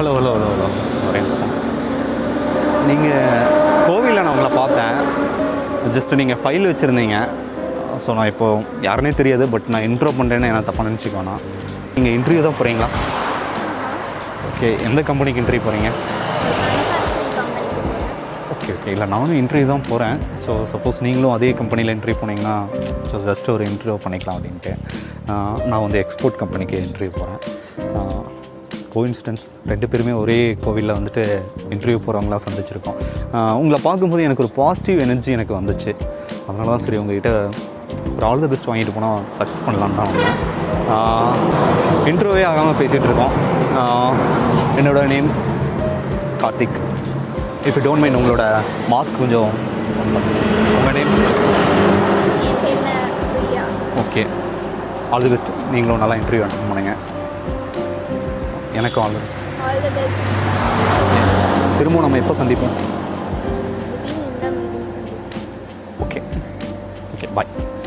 hello hello hello hello ஒரே நிமிஷம் நீங்கள் கோவிலில் நான் உங்களை பார்த்தேன் ஜஸ்ட் நீங்கள் ஃபைல் வச்சுருந்தீங்க ஸோ நான் இப்போ யாருனே தெரியாது பட் நான் இன்ட்ரோ பண்ணுறேன்னு என்ன தப்பாக நினச்சிக்க வேணாம் நீங்கள் இன்டர்வியூ தான் போகிறீங்களா ஓகே எந்த கம்பெனிக்கு இன்டர்வியூ போகிறீங்க மேனுஃபேக்சரிங் கம்பெனிக்கு போகிறேன் ஓகே ஓகே இல்லை நானும் இன்டர்வியூ தான் போகிறேன் ஸோ சப்போஸ் நீங்களும் அதே கம்பெனியில் இன்டர்வியூ போனீங்கன்னா ஸோ ஜஸ்ட் ஒரு இன்டர்வியூ பண்ணிக்கலாம் அப்படின்ட்டு ஆஹ் நான் வந்து எக்ஸ்போர்ட் கம்பெனிக்கு இன்டர்வியூ போகிறேன் கோஇன்சிடென்ஸ் ரெண்டு பேருமே ஒரே கோவிலில் வந்துட்டு இன்டர்வியூ போகிறவங்களாம் சந்திச்சிருக்கோம் ஆஹ் உங்களை பார்க்கும்போது எனக்கு ஒரு பாசிட்டிவ் எனர்ஜி எனக்கு வந்துச்சு அதனால தான் சரி உங்ககிட்ட ஒரு ஆல் த பெஸ்ட் வாங்கிட்டு போனால் சக்ஸஸ் பண்ணலான்னு தான் வந்தேன் இன்டர்வியூவே ஆகாமல் பேசிகிட்டு இருக்கோம் ஆஹ் என்னோட name Karthik if you don't mind உங்களோட மாஸ்க் கொஞ்சம் உங்கள் நேம் என் பேர் Priya okay all the best நீங்களும் நல்லா இன்டர்வியூ அட்டன் பண்ணுங்க எனக்கும் all the best all the best திரும்பவும் நம்ம எப்போ சந்திப்போம் திடீர்னு இந்த மீட்டிங் சந்திப்போம் ஓகே ஓகே பாய்